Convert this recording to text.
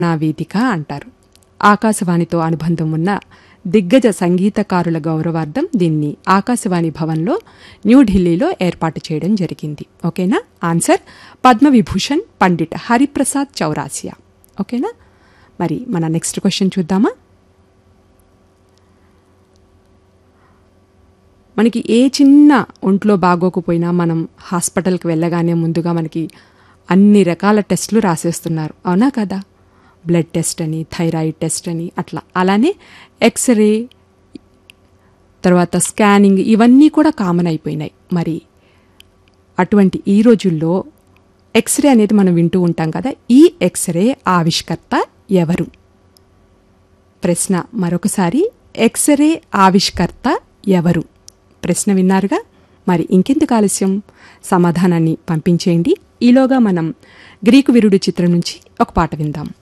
నా వేదిక అంటారు ఆకాశవాణితో అనుబంధం ఉన్న దిగ్గజ సంగీతకారుల గౌరవార్థం దీన్ని ఆకాశవాణి భవన్లో న్యూఢిల్లీలో ఏర్పాటు చేయడం జరిగింది ఓకేనా ఆన్సర్ పద్మవిభూషణ్ పండిట్ హరిప్రసాద్ చౌరాసియా ఓకేనా మరి మన నెక్స్ట్ క్వశ్చన్ చూద్దామా మనకి ఏ చిన్న ఒంట్లో బాగోకపోయినా మనం హాస్పిటల్కి వెళ్ళగానే ముందుగా మనకి అన్ని రకాల టెస్టులు రాసేస్తున్నారు అవునా కదా బ్లడ్ టెస్ట్ అని థైరాయిడ్ టెస్ట్ అని అట్లా అలానే ఎక్స్రే తర్వాత స్కానింగ్ ఇవన్నీ కూడా కామన్ అయిపోయినాయి మరి అటువంటి ఈ రోజుల్లో ఎక్స్రే అనేది మనం వింటూ ఉంటాం కదా ఈ ఎక్స్రే ఆవిష్కర్త ఎవరు ప్రశ్న మరొకసారి ఎక్స్రే ఆవిష్కర్త ఎవరు ప్రశ్న విన్నారుగా మరి ఇంకెందుకు ఆలస్యం సమాధానాన్ని పంపించేయండి ఈలోగా మనం గ్రీకు విరుడు చిత్రం నుంచి ఒక పాట విందాం